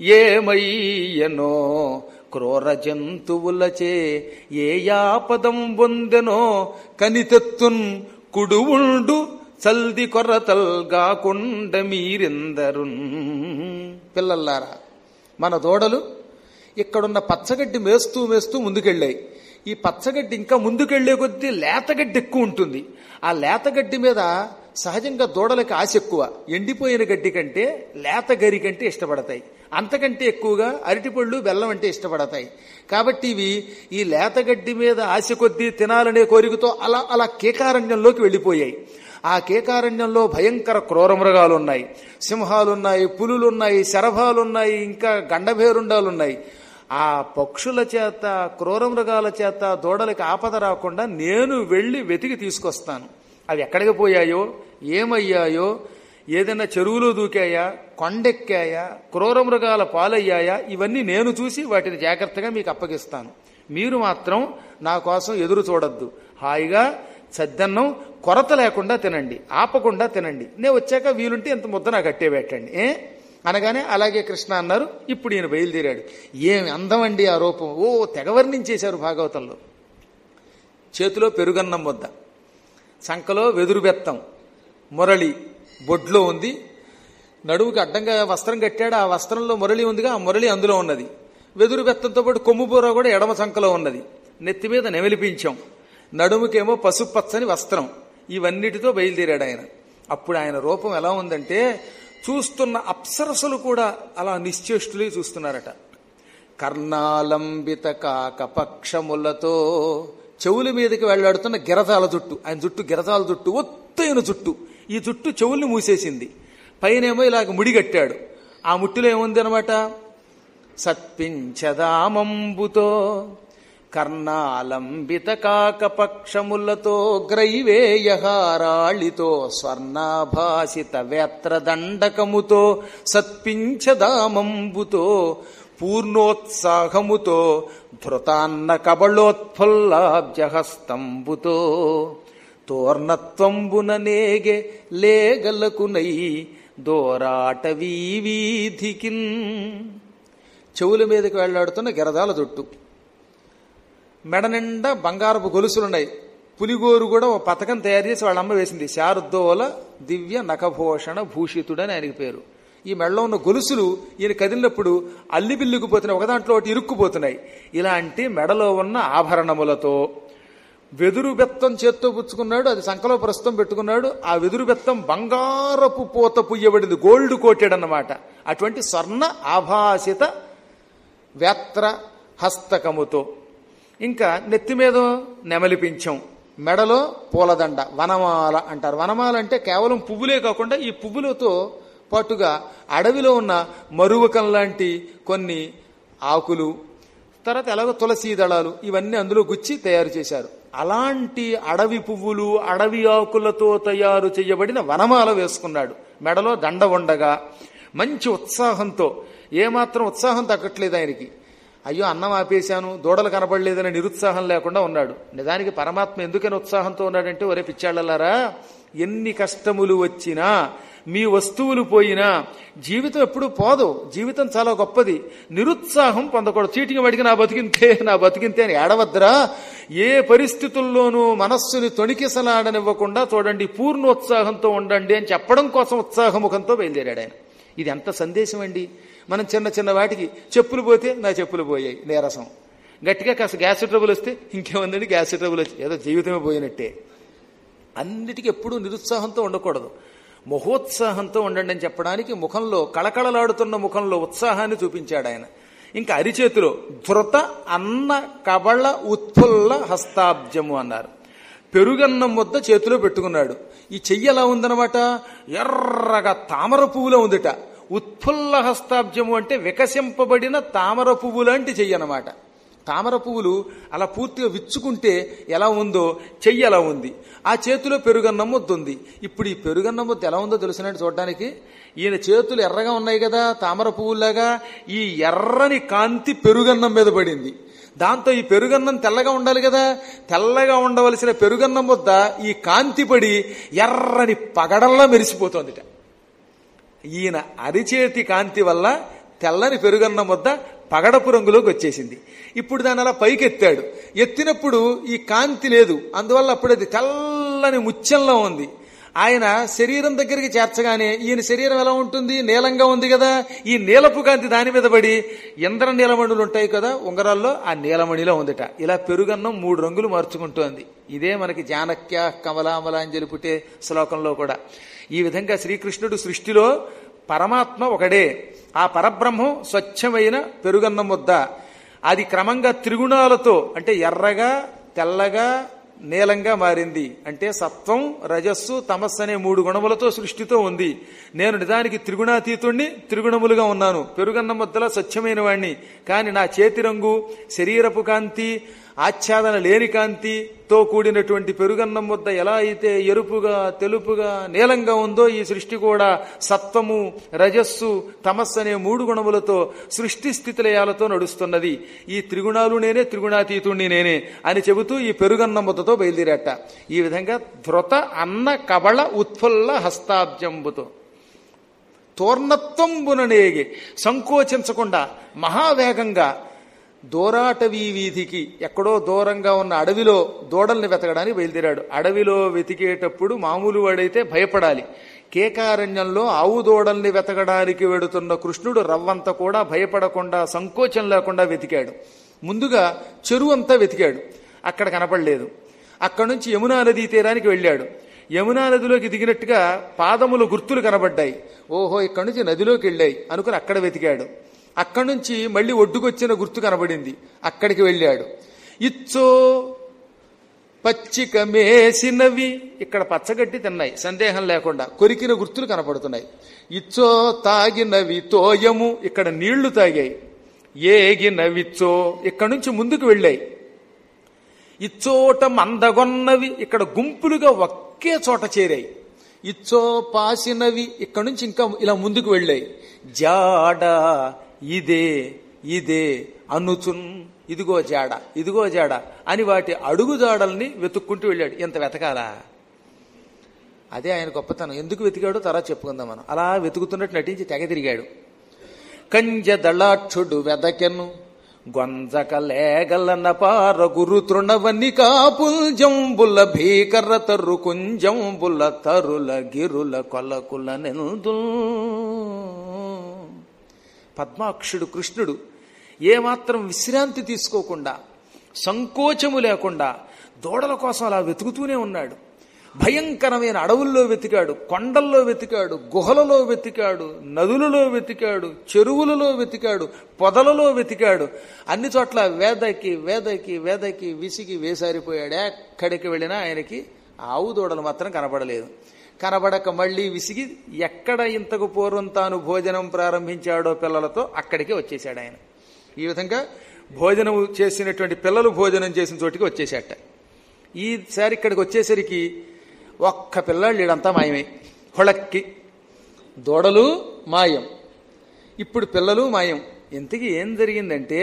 ఏమయ్యనో క్రూర జంతువులచే ఏ యాపదం పొందెనో కనితెత్తున్ కుడువుండు చల్ది కొర్రతల్గాకుండ మీరెందరున్ పిల్లల్లారా మన దూడలు ఇక్కడున్న పచ్చగడ్డి మేస్తూ మేస్తూ ముందుకెళ్ళాయి ఈ పచ్చగడ్డి ఇంకా ముందుకెళ్లే కొద్దీ లేతగడ్డి ఎక్కువ ఉంటుంది ఆ లేతగడ్డి మీద సహజంగా దూడలకి ఆశ ఎక్కువ ఎండిపోయిన గడ్డి కంటే లేత గరి కంటే ఇష్టపడతాయి అంతకంటే ఎక్కువగా అరటిపళ్ళు బెల్లం అంటే ఇష్టపడతాయి కాబట్టి ఇవి ఈ లేతగడ్డి మీద ఆశ కొద్దీ తినాలనే కోరికతో అలా అలా కేకారణ్యంలోకి వెళ్ళిపోయాయి ఆ కేకారణ్యంలో భయంకర క్రూర మృగాలున్నాయి సింహాలున్నాయి పులులున్నాయి శరభాలున్నాయి ఇంకా గండభేరుండాలున్నాయి ఆ పక్షుల చేత క్రూర మృగాల చేత దూడలకి ఆపద రాకుండా నేను వెళ్ళి వెతికి తీసుకొస్తాను అవి ఎక్కడికి పోయాయో ఏమయ్యాయో ఏదైనా చెరువులో దూకాయా కొండెక్కాయా క్రూర మృగాల పాలయ్యాయా ఇవన్నీ నేను చూసి వాటిని జాగ్రత్తగా మీకు అప్పగిస్తాను మీరు మాత్రం నా కోసం ఎదురు చూడొద్దు హాయిగా సద్దన్నం కొరత లేకుండా తినండి ఆపకుండా తినండి నేను వచ్చాక వీలుంటే ఇంత ముద్ద నాకు కట్టే పెట్టండి ఏ అనగానే అలాగే కృష్ణ అన్నారు ఇప్పుడు ఈయన బయలుదేరాడు ఏమి అందమండి ఆ రూపం ఓ తెగవర్ణించేశారు భాగవతంలో చేతిలో పెరుగన్నం ముద్ద సంకలో వెదురు బెత్తం మురళి బొడ్లో ఉంది నడువుకి అడ్డంగా వస్త్రం కట్టాడు ఆ వస్త్రంలో మురళి ఉందిగా ఆ మురళి అందులో ఉన్నది వెదురు బెత్తంతో పాటు కొమ్ము బూర కూడా ఎడమ సంకలో ఉన్నది నెత్తి మీద నెమిలిపించాం నడుముకేమో పసుపు పచ్చని వస్త్రం ఇవన్నిటితో బయలుదేరాడు ఆయన అప్పుడు ఆయన రూపం ఎలా ఉందంటే చూస్తున్న అప్సరసలు కూడా అలా నిశ్చేష్టులే చూస్తున్నారట కర్ణాలంబిత కాక పక్షములతో చెవుల మీదకి వెళ్లాడుతున్న గిరతాల జుట్టు ఆయన జుట్టు గిరతాల జుట్టు ఒత్తైన జుట్టు ఈ జుట్టు చెవుల్ని మూసేసింది పైనేమో ఇలాగ ముడిగట్టాడు ఆ ముట్టిలో ఏముంది అనమాట సత్పించదామంబుతో కర్ణాలంబిత కాకపక్షములతో గ్రైవేయహారాళితో స్వర్ణాభాసిత వేత్రదండకముతో సత్పించదామంబుతో పూర్ణోత్సాహముతో ధృతాన్న కబళోత్ఫుల్లాబ్జహస్తంబుతో తోర్ణత్వంబున నేగె లేగలకునై దోరాట వీధికిన్ చెవుల మీదకి వెళ్లాడుతున్న గిరదాల జుట్టు మెడ నిండా బంగారపు గొలుసులున్నాయి పులిగోరు కూడా ఒక పథకం తయారు చేసి వాళ్ళ అమ్మ వేసింది శారదోల దివ్య నఖభూషణ భూషితుడని ఆయనకి పేరు ఈ మెడలో ఉన్న గొలుసులు ఈయన కదిలినప్పుడు అల్లిబిల్లుకుపోతున్నాయి ఒకదాంట్లో ఒకటి ఇరుక్కుపోతున్నాయి ఇలాంటి మెడలో ఉన్న ఆభరణములతో వెదురు బెత్తం చేత్తో పుచ్చుకున్నాడు అది సంకలో ప్రస్తుతం పెట్టుకున్నాడు ఆ వెదురు బెత్తం బంగారపు పూత పుయ్యబడింది గోల్డ్ కోటెడ్ అన్నమాట అటువంటి స్వర్ణ ఆభాసిత వేత్ర హస్తకముతో ఇంకా నెత్తి మీద నెమలిపించం మెడలో పూలదండ వనమాల అంటారు వనమాల అంటే కేవలం పువ్వులే కాకుండా ఈ పువ్వులతో పాటుగా అడవిలో ఉన్న మరువకం లాంటి కొన్ని ఆకులు తర్వాత ఎలాగో తులసీ దళాలు ఇవన్నీ అందులో గుచ్చి తయారు చేశారు అలాంటి అడవి పువ్వులు అడవి ఆకులతో తయారు చేయబడిన వనమాల వేసుకున్నాడు మెడలో దండ ఉండగా మంచి ఉత్సాహంతో ఏమాత్రం ఉత్సాహం తగ్గట్లేదు ఆయనకి అయ్యో అన్నం ఆపేశాను దూడలు కనపడలేదని నిరుత్సాహం లేకుండా ఉన్నాడు నిజానికి పరమాత్మ ఎందుకని ఉత్సాహంతో ఉన్నాడంటే ఒరే పిచ్చాళ్ళలారా ఎన్ని కష్టములు వచ్చినా మీ వస్తువులు పోయినా జీవితం ఎప్పుడు పోదు జీవితం చాలా గొప్పది నిరుత్సాహం పొందకూడదు చీటింగ్ పడికి నా బతికింతే నా బతికింతే అని ఏడవద్దురా ఏ పరిస్థితుల్లోనూ మనస్సుని తొణికిసలాడనివ్వకుండా చూడండి పూర్ణోత్సాహంతో ఉండండి అని చెప్పడం కోసం ఉత్సాహముఖంతో బయలుదేరాడు ఆయన ఇది ఎంత సందేశం అండి మనం చిన్న చిన్న వాటికి చెప్పులు పోతే నా చెప్పులు పోయాయి నీరసం గట్టిగా కాస్త గ్యాస్ ట్రబుల్ వస్తే ఇంకేముందండి గ్యాస్ ట్రబుల్ వచ్చి ఏదో జీవితమే పోయినట్టే అన్నిటికీ ఎప్పుడూ నిరుత్సాహంతో ఉండకూడదు మహోత్సాహంతో ఉండండి అని చెప్పడానికి ముఖంలో కళకళలాడుతున్న ముఖంలో ఉత్సాహాన్ని చూపించాడు ఆయన ఇంకా అరిచేతిలో ధృత అన్న కబళ ఉత్ఫుల్ల హస్తాబ్జము అన్నారు పెరుగన్నం ముద్ద చేతిలో పెట్టుకున్నాడు ఈ చెయ్యి ఎలా ఉందన్నమాట ఎర్రగా తామర పువ్వులో ఉందిట ఉత్ఫుల్ల హస్తాబ్జము అంటే వికసింపబడిన తామర పువ్వు లాంటి చెయ్యి అన్నమాట తామర పువ్వులు అలా పూర్తిగా విచ్చుకుంటే ఎలా ఉందో చెయ్యి ఎలా ఉంది ఆ చేతిలో పెరుగన్నం ముద్ద ఉంది ఇప్పుడు ఈ పెరుగన్నం ముద్ద ఎలా ఉందో తెలిసినట్టు చూడడానికి ఈయన చేతులు ఎర్రగా ఉన్నాయి కదా తామర పువ్వులాగా ఈ ఎర్రని కాంతి పెరుగన్నం మీద పడింది దాంతో ఈ పెరుగన్నం తెల్లగా ఉండాలి కదా తెల్లగా ఉండవలసిన పెరుగన్నం ముద్ద ఈ కాంతి పడి ఎర్రని పగడల్లా మెరిసిపోతోందిట ఈయన అరిచేతి కాంతి వల్ల తెల్లని పెరుగన్న ముద్ద పగడపు రంగులోకి వచ్చేసింది ఇప్పుడు దాని అలా పైకి ఎత్తాడు ఎత్తినప్పుడు ఈ కాంతి లేదు అందువల్ల అప్పుడు అది తెల్లని ముత్యంలో ఉంది ఆయన శరీరం దగ్గరికి చేర్చగానే ఈయన శరీరం ఎలా ఉంటుంది నీలంగా ఉంది కదా ఈ నీలపు కాంతి దాని మీద పడి ఇంద్ర నీలమణులు ఉంటాయి కదా ఉంగరాల్లో ఆ నీలమణిలో ఉందిట ఇలా పెరుగన్నం మూడు రంగులు మార్చుకుంటోంది ఇదే మనకి జానక్య కమలామల అని పుట్టే శ్లోకంలో కూడా ఈ విధంగా శ్రీకృష్ణుడు సృష్టిలో పరమాత్మ ఒకడే ఆ పరబ్రహ్మం స్వచ్ఛమైన పెరుగన్న ముద్ద అది క్రమంగా త్రిగుణాలతో అంటే ఎర్రగా తెల్లగా నీలంగా మారింది అంటే సత్వం రజస్సు తమస్సు అనే మూడు గుణములతో సృష్టితో ఉంది నేను నిజానికి త్రిగుణాతీతుణ్ణి త్రిగుణములుగా ఉన్నాను పెరుగన్న ముద్దల స్వచ్ఛమైన వాణ్ణి కానీ నా చేతి రంగు శరీరపు కాంతి ఆచ్ఛాదన లేని కాంతితో కూడినటువంటి పెరుగన్నం ముద్ద ఎలా అయితే ఎరుపుగా తెలుపుగా నీలంగా ఉందో ఈ సృష్టి కూడా సత్వము రజస్సు తమస్సు అనే మూడు గుణములతో సృష్టి స్థితిలయాలతో నడుస్తున్నది ఈ త్రిగుణాలు నేనే త్రిగుణాతీతుణ్ణి నేనే అని చెబుతూ ఈ పెరుగన్న ముద్దతో బయలుదేరట ఈ విధంగా ధృత అన్న కబళ ఉత్ఫుల్ల హస్తాబ్జంబుతో తోర్ణత్వంబుననేగి సంకోచించకుండా మహావేగంగా దూరాటవీ వీధికి ఎక్కడో దూరంగా ఉన్న అడవిలో దూడల్ని వెతకడానికి బయలుదేరాడు అడవిలో వెతికేటప్పుడు మామూలు వాడైతే భయపడాలి కేకారణ్యంలో ఆవు దూడల్ని వెతకడానికి వెడుతున్న కృష్ణుడు రవ్వంత కూడా భయపడకుండా సంకోచం లేకుండా వెతికాడు ముందుగా చెరువు అంతా వెతికాడు అక్కడ కనపడలేదు అక్కడి నుంచి యమునా నదీ తీరానికి వెళ్ళాడు యమునా నదిలోకి దిగినట్టుగా పాదముల గుర్తులు కనబడ్డాయి ఓహో ఇక్కడి నుంచి నదిలోకి వెళ్ళాయి అనుకుని అక్కడ వెతికాడు అక్కడి నుంచి మళ్ళీ ఒడ్డుకొచ్చిన గుర్తు కనబడింది అక్కడికి వెళ్ళాడు ఇచ్చో పచ్చిక మేసినవి ఇక్కడ పచ్చగడ్డి తిన్నాయి సందేహం లేకుండా కొరికిన గుర్తులు కనపడుతున్నాయి ఇచ్చో తాగినవి తోయము ఇక్కడ నీళ్లు తాగాయి ఏగినవిచ్చో ఇక్కడ నుంచి ముందుకు వెళ్ళాయి ఇచ్చోట మందగొన్నవి ఇక్కడ గుంపులుగా ఒకే చోట చేరాయి ఇచ్చో పాసినవి ఇక్కడ నుంచి ఇంకా ఇలా ముందుకు వెళ్ళాయి జాడ ఇదే ఇదే అనుచున్ ఇదిగో జాడ ఇదిగో జాడ అని వాటి అడుగు జాడల్ని వెతుక్కుంటూ వెళ్ళాడు ఎంత వెతకాలా అదే ఆయన గొప్పతనం ఎందుకు వెతికాడో తర్వాత చెప్పుకుందాం మనం అలా వెతుకుతున్నట్టు నటించి తెగ తిరిగాడు కంజ దళాక్షుడు వెదకెను గొంజక లేగలన పార గురు తృణవని కాపుంజంబుల భీకర తరు కుంజంబుల తరుల గిరుల కొలకుల నెందు పద్మాక్షుడు కృష్ణుడు ఏమాత్రం విశ్రాంతి తీసుకోకుండా సంకోచము లేకుండా దూడల కోసం అలా వెతుకుతూనే ఉన్నాడు భయంకరమైన అడవుల్లో వెతికాడు కొండల్లో వెతికాడు గుహలలో వెతికాడు నదులలో వెతికాడు చెరువులలో వెతికాడు పొదలలో వెతికాడు అన్ని చోట్ల వేదకి వేదకి వేదకి విసిగి వేసారిపోయాడు ఎక్కడికి వెళ్ళినా ఆయనకి ఆవు దూడలు మాత్రం కనబడలేదు కనబడక మళ్ళీ విసిగి ఎక్కడ ఇంతకు పూర్వం తాను భోజనం ప్రారంభించాడో పిల్లలతో అక్కడికే వచ్చేసాడు ఆయన ఈ విధంగా భోజనం చేసినటువంటి పిల్లలు భోజనం చేసిన చోటికి వచ్చేసాట ఈసారి ఇక్కడికి వచ్చేసరికి ఒక్క పిల్లాళ్ళు ఈడంతా మాయమై హొళక్కి దూడలు మాయం ఇప్పుడు పిల్లలు మాయం ఇంతకీ ఏం జరిగిందంటే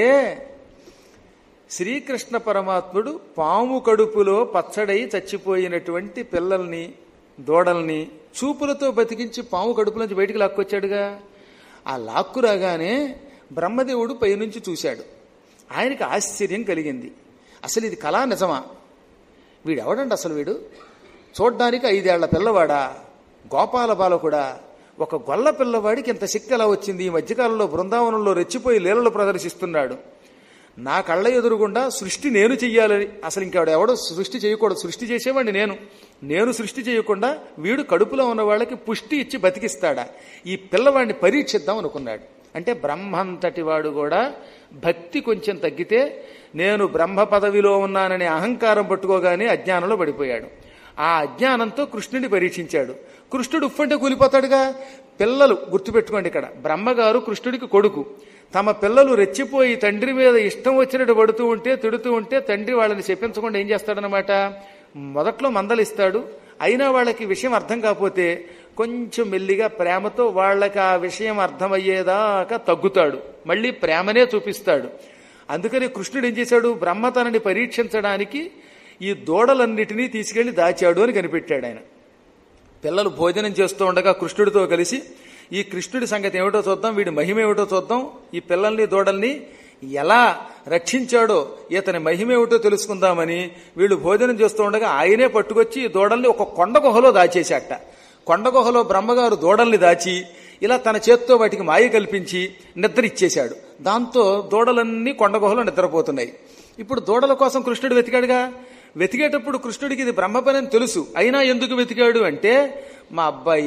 శ్రీకృష్ణ పరమాత్ముడు పాము కడుపులో పచ్చడై చచ్చిపోయినటువంటి పిల్లల్ని దూడల్ని చూపులతో బతికించి పాము కడుపులోంచి బయటికి లాక్కొచ్చాడుగా ఆ లాక్కు రాగానే బ్రహ్మదేవుడు పైనుంచి చూశాడు ఆయనకి ఆశ్చర్యం కలిగింది అసలు ఇది కళా నిజమా వీడెవడండి అసలు వీడు చూడ్డానికి ఐదేళ్ల పిల్లవాడా గోపాల బాలకుడా ఒక గొల్ల పిల్లవాడికి ఇంత శక్తి ఎలా వచ్చింది ఈ మధ్యకాలంలో బృందావనంలో రెచ్చిపోయి లీలలు ప్రదర్శిస్తున్నాడు నా కళ్ళ ఎదురుగుండా సృష్టి నేను చెయ్యాలని అసలు ఇంకెవడు ఎవడో సృష్టి చేయకూడదు సృష్టి చేసేవాడిని నేను నేను సృష్టి చేయకుండా వీడు కడుపులో ఉన్న వాళ్ళకి పుష్టి ఇచ్చి బతికిస్తాడా ఈ పిల్లవాడిని పరీక్షిద్దాం అనుకున్నాడు అంటే బ్రహ్మంతటి వాడు కూడా భక్తి కొంచెం తగ్గితే నేను బ్రహ్మ పదవిలో ఉన్నాననే అహంకారం పట్టుకోగానే అజ్ఞానంలో పడిపోయాడు ఆ అజ్ఞానంతో కృష్ణుడిని పరీక్షించాడు కృష్ణుడు ఉఫ్ఫంటే కూలిపోతాడుగా పిల్లలు గుర్తుపెట్టుకోండి ఇక్కడ బ్రహ్మగారు కృష్ణుడికి కొడుకు తమ పిల్లలు రెచ్చిపోయి తండ్రి మీద ఇష్టం వచ్చినట్టు పడుతూ ఉంటే తిడుతూ ఉంటే తండ్రి వాళ్ళని చెప్పించకుండా ఏం చేస్తాడనమాట మొదట్లో మందలిస్తాడు అయినా వాళ్ళకి విషయం అర్థం కాకపోతే కొంచెం మెల్లిగా ప్రేమతో వాళ్ళకి ఆ విషయం అర్థమయ్యేదాకా తగ్గుతాడు మళ్ళీ ప్రేమనే చూపిస్తాడు అందుకని కృష్ణుడు ఏం చేశాడు బ్రహ్మ తనని పరీక్షించడానికి ఈ దూడలన్నిటినీ తీసుకెళ్లి దాచాడు అని కనిపెట్టాడు ఆయన పిల్లలు భోజనం చేస్తూ ఉండగా కృష్ణుడితో కలిసి ఈ కృష్ణుడి సంగతి ఏమిటో చూద్దాం వీడి మహిమ ఏమిటో చూద్దాం ఈ పిల్లల్ని దూడల్ని ఎలా రక్షించాడో ఇతని మహిమేమిటో తెలుసుకుందామని వీళ్ళు భోజనం చేస్తూ ఉండగా ఆయనే పట్టుకొచ్చి ఈ దూడల్ని ఒక కొండ గుహలో దాచేశాట కొండ గుహలో బ్రహ్మగారు దూడల్ని దాచి ఇలా తన చేత్తో వాటికి మాయ కల్పించి నిద్ర ఇచ్చేశాడు దాంతో దూడలన్నీ కొండ గుహలో నిద్రపోతున్నాయి ఇప్పుడు దూడల కోసం కృష్ణుడు వెతికాడుగా వెతికేటప్పుడు కృష్ణుడికి ఇది బ్రహ్మ పని అని తెలుసు అయినా ఎందుకు వెతికాడు అంటే మా అబ్బాయి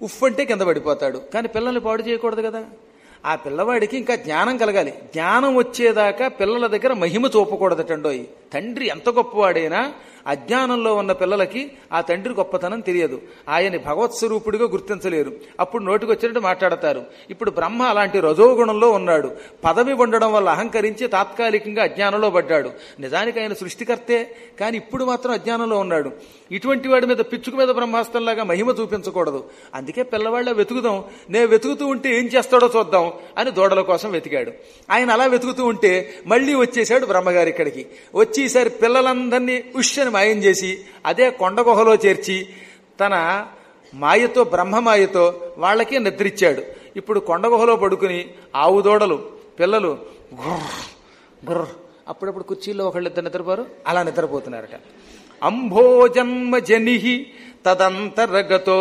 ఉఫ్ అంటే కింద పడిపోతాడు కానీ పిల్లల్ని పాడు చేయకూడదు కదా ఆ పిల్లవాడికి ఇంకా జ్ఞానం కలగాలి జ్ఞానం వచ్చేదాకా పిల్లల దగ్గర మహిమ చూపకూడదటండోయ్ తండ్రి ఎంత గొప్పవాడైనా అజ్ఞానంలో ఉన్న పిల్లలకి ఆ తండ్రి గొప్పతనం తెలియదు ఆయన్ని భగవత్ స్వరూపుడిగా గుర్తించలేరు అప్పుడు నోటికి వచ్చినట్టు మాట్లాడతారు ఇప్పుడు బ్రహ్మ అలాంటి రజోగుణంలో ఉన్నాడు పదవి ఉండడం వల్ల అహంకరించి తాత్కాలికంగా అజ్ఞానంలో పడ్డాడు నిజానికి ఆయన సృష్టికర్తే కానీ ఇప్పుడు మాత్రం అజ్ఞానంలో ఉన్నాడు ఇటువంటి వాడి మీద పిచ్చుకు మీద బ్రహ్మాస్త్రంలాగా మహిమ చూపించకూడదు అందుకే పిల్లవాళ్ళ వెతుకుదాం నేను వెతుకుతూ ఉంటే ఏం చేస్తాడో చూద్దాం అని దూడల కోసం వెతికాడు ఆయన అలా వెతుకుతూ ఉంటే మళ్ళీ వచ్చేసాడు బ్రహ్మగారి ఇక్కడికి వచ్చి ఈసారి పిల్లలందరినీ ఉష్ అని మాయం చేసి అదే కొండ గుహలో చేర్చి తన మాయతో బ్రహ్మమాయతో వాళ్ళకి నిద్రిచ్చాడు ఇప్పుడు కొండ గుహలో పడుకుని ఆవు దూడలు పిల్లలు గుర్ర గుర్ర అప్పుడప్పుడు కుర్చీలో ఒకళ్ళిద్దరు నిద్రపోరు అలా నిద్రపోతున్నారట అంభోజన్మ జని తదంతరగతో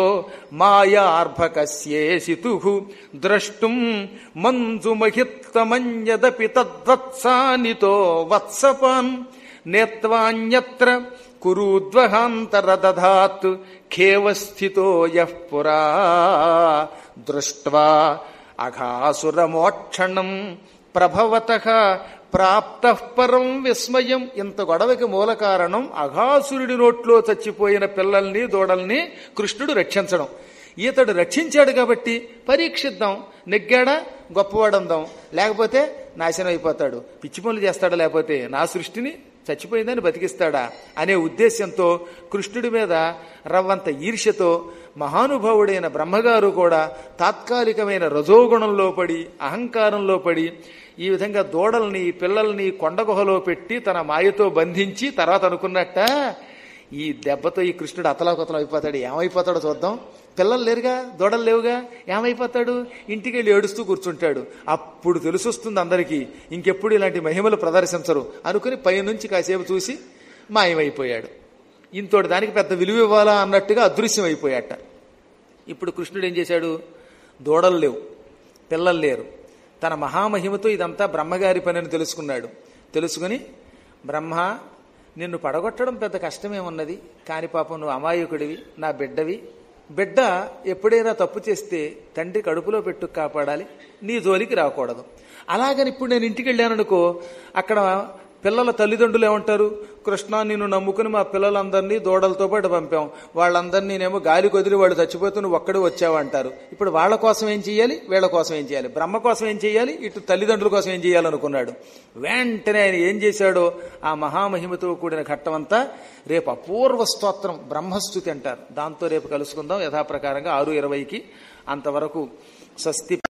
మాయార్భకస్యేసితు ద్రష్టుం మంజుమహిత్తమన్యదపి తద్వత్సానితో వత్సపాన్ నేత్వాన్యత్ర కురుద్వహాంతరదధాత్ ఖేవస్థితో యః పురా దృష్ట్వా అఘాసురమోక్షణం ప్రభవత ప్రాప్త పరం విస్మయం ఇంత గొడవకి మూల కారణం అఘాసురుడి నోట్లో చచ్చిపోయిన పిల్లల్ని దూడల్ని కృష్ణుడు రక్షించడం ఈతడు రక్షించాడు కాబట్టి పరీక్షిద్దాం నెగ్గాడా గొప్పవాడందాం లేకపోతే నాశనం అయిపోతాడు పిచ్చి పనులు చేస్తాడా లేకపోతే నా సృష్టిని చచ్చిపోయిందని బతికిస్తాడా అనే ఉద్దేశంతో కృష్ణుడి మీద రవ్వంత ఈర్ష్యతో మహానుభావుడైన బ్రహ్మగారు కూడా తాత్కాలికమైన రజోగుణంలో పడి అహంకారంలో పడి ఈ విధంగా దూడల్ని పిల్లల్ని కొండగుహలో పెట్టి తన మాయతో బంధించి తర్వాత అనుకున్నట్ట ఈ దెబ్బతో ఈ కృష్ణుడు అతలాకుతలం అయిపోతాడు ఏమైపోతాడో చూద్దాం పిల్లలు లేరుగా దూడలు లేవుగా ఏమైపోతాడు ఇంటికి వెళ్ళి ఏడుస్తూ కూర్చుంటాడు అప్పుడు తెలుసొస్తుంది అందరికీ ఇంకెప్పుడు ఇలాంటి మహిమలు ప్రదర్శించరు అనుకుని పైనుంచి కాసేపు చూసి మాయమైపోయాడు ఇంతోటి దానికి పెద్ద విలువ ఇవ్వాలా అన్నట్టుగా అదృశ్యం అయిపోయాట ఇప్పుడు కృష్ణుడు ఏం చేశాడు దూడలు లేవు పిల్లలు లేరు తన మహామహిమతో ఇదంతా బ్రహ్మగారి పని అని తెలుసుకున్నాడు తెలుసుకుని బ్రహ్మ నిన్ను పడగొట్టడం పెద్ద కష్టమేమున్నది కాని పాపం నువ్వు అమాయకుడివి నా బిడ్డవి బిడ్డ ఎప్పుడైనా తప్పు చేస్తే తండ్రి కడుపులో పెట్టు కాపాడాలి నీ జోలికి రాకూడదు అలాగని ఇప్పుడు నేను ఇంటికి వెళ్ళాననుకో అక్కడ పిల్లల తల్లిదండ్రులు ఏమంటారు కృష్ణ నిన్ను నమ్ముకుని మా పిల్లలందరినీ దూడలతో పాటు పంపాం వాళ్ళందరినీ నేమో గాలి కొదిలి వాళ్ళు చచ్చిపోతూ నువ్వు ఒక్కడే వచ్చావు అంటారు ఇప్పుడు వాళ్ళ కోసం ఏం చేయాలి వీళ్ళ కోసం ఏం చేయాలి బ్రహ్మ కోసం ఏం చేయాలి ఇటు తల్లిదండ్రుల కోసం ఏం చేయాలనుకున్నాడు వెంటనే ఆయన ఏం చేశాడో ఆ మహామహిమతో కూడిన ఘట్టమంతా రేపు అపూర్వ స్తోత్రం బ్రహ్మస్థుతి అంటారు దాంతో రేపు కలుసుకుందాం యథాప్రకారంగా ఆరు ఇరవైకి అంతవరకు స్వస్తి